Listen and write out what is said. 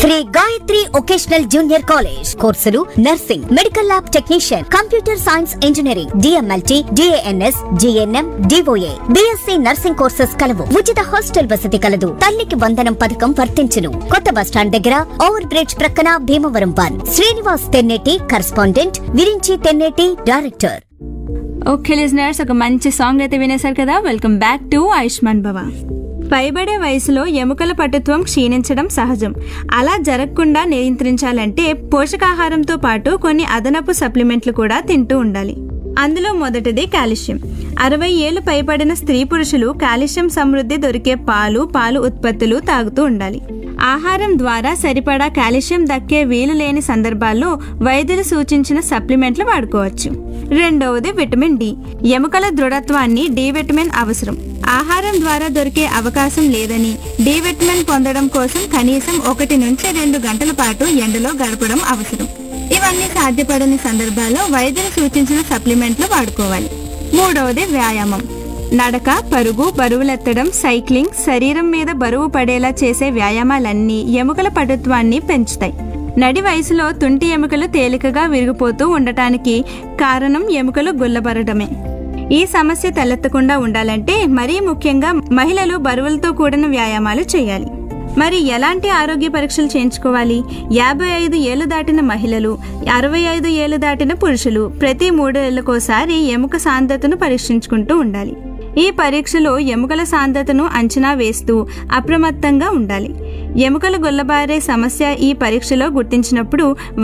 Shri Gayatri vocational junior college కోర్సులు nursing medical lab technician computer science engineering DMLT DNS GNM DOA BSc nursing courses కలవు ఉచిత hostel వసతి కలదు తల్లికి వందనం పథకం వర్తించును కొత్త బస్టాండ్ దగ్గర ఓవర్ బ్రిడ్జ్ ప్రక్కన Bhimavaram one Srinivas Tenneti correspondent Viranchi Tenneti director okay listeners ఒక మంచి సాంగ్ అయితే వినేశారు కదా వెల్కమ్ బ్యాక్ టు ఆయుష్మాన్ భవ పైబడే వయసులో ఎముకల పటుత్వం క్షీణించడం సహజం అలా జరగకుండా నియంత్రించాలంటే పోషకాహారంతో పాటు కొన్ని అదనపు సప్లిమెంట్లు కూడా తింటూ ఉండాలి అందులో మొదటిది కాల్షియం అరవై ఏళ్ళు పైబడిన స్త్రీ పురుషులు కాల్షియం సమృద్ధి దొరికే పాలు పాలు ఉత్పత్తులు తాగుతూ ఉండాలి ఆహారం ద్వారా సరిపడా కాల్షియం దక్కే వీలు లేని సందర్భాల్లో వైద్యులు సూచించిన సప్లిమెంట్లు వాడుకోవచ్చు రెండవది విటమిన్ డి ఎముకల దృఢత్వాన్ని డి విటమిన్ అవసరం ఆహారం ద్వారా దొరికే అవకాశం లేదని డి విటమిన్ పొందడం కోసం కనీసం ఒకటి నుంచి రెండు గంటల పాటు ఎండలో గడపడం అవసరం ఇవన్నీ సాధ్యపడని సందర్భాల్లో వైద్యులు సూచించిన సప్లిమెంట్లు వాడుకోవాలి మూడవది వ్యాయామం నడక పరుగు బరువులెత్తడం సైక్లింగ్ శరీరం మీద బరువు పడేలా చేసే వ్యాయామాలన్నీ ఎముకల పటుత్వాన్ని పెంచుతాయి నడి వయసులో తుంటి ఎముకలు తేలికగా విరిగిపోతూ ఉండటానికి కారణం ఎముకలు గుల్లబరటమే ఈ సమస్య తలెత్తకుండా ఉండాలంటే మరీ ముఖ్యంగా మహిళలు బరువులతో కూడిన వ్యాయామాలు చేయాలి మరి ఎలాంటి ఆరోగ్య పరీక్షలు చేయించుకోవాలి యాభై ఐదు ఏళ్లు దాటిన మహిళలు అరవై ఐదు ఏళ్లు దాటిన పురుషులు ప్రతి మూడేళ్లకోసారి ఎముక సాంద్రతను పరీక్షించుకుంటూ ఉండాలి ఈ పరీక్షలో ఎముకల సాంద్రతను అంచనా వేస్తూ అప్రమత్తంగా ఉండాలి ఎముకలు గొల్లబారే సమస్య ఈ పరీక్షలో గుర్తించినప్పుడు